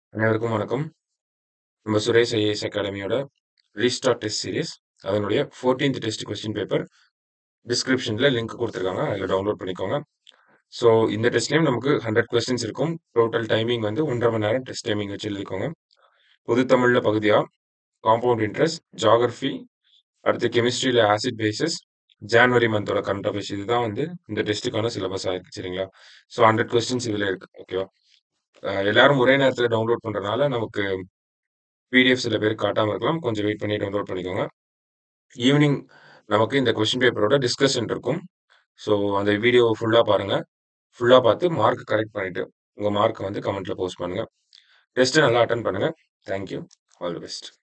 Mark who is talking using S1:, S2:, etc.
S1: அனைவருக்கும் வணக்கம். நம்ம சுரேஷ் ஐஏஎஸ் அகாடமியோட ரீஸ்டார்ட் டெஸ்ட் சீரிஸ். அதனுடைய 14த் டெஸ்ட் கொஸ்டின் பேப்பர் டிஸ்கிரிப்ஷன்ல லிங்க் குடுத்துருக்காங்க. அதுல டவுன்லோட் பண்ணிக்கோங்க. ஸோ இந்த டெஸ்ட்லயும் நமக்கு 100 கொஸ்டின்ஸ் இருக்கும். டோட்டல் டைமிங் வந்து 1 1/2 மணி நேரம் டெஸ்ட் டைமிங் வச்சு எழுதிக்கோங்க. பொது தமிழ்ல பகுதியா, காம்பவுண்ட் இன்ட்ரெஸ்ட், ஜியோகிராஃபி, அடுத்து கெமிஸ்ட்ரியில ஆசிட் பேஸஸ், ஜான்வரி மந்தோட கரண்ட் அஃபேர்ஸ் இதுதான் வந்து இந்த டெஸ்ட்டுக்கான சிலபஸா இருக்கு. சரிங்களா? ஸோ 100 கொஸ்டின்ஸ் இதுல இருக்கு. ஓகேவா? அ எல்லாரும் ஒரே நேரத்துல டவுன்லோட் பண்றனால நமக்கு பிடிஎஃப் சில பேருக்கு காட்டாம இருக்கலாம். கொஞ்சம் வெயிட் பண்ணி டவுன்லோட் பண்ணிக்கோங்க. ஈவினிங் நமக்கு இந்த கொஸ்டின் பேப்பரோட டிஸ்கஷன் இருக்கும். ஸோ அந்த வீடியோவ ஃபுல்லா பாருங்க. ஃபுல்லா பார்த்து மார்க் கரெக்ட் பண்ணிட்டு, உங்க மார்க்க வந்து கமெண்ட்ல போஸ்ட் பண்ணுங்க. டெஸ்ட்ட நல்லா அட்டெண்ட் பண்ணுங்க. Thank you. All the best.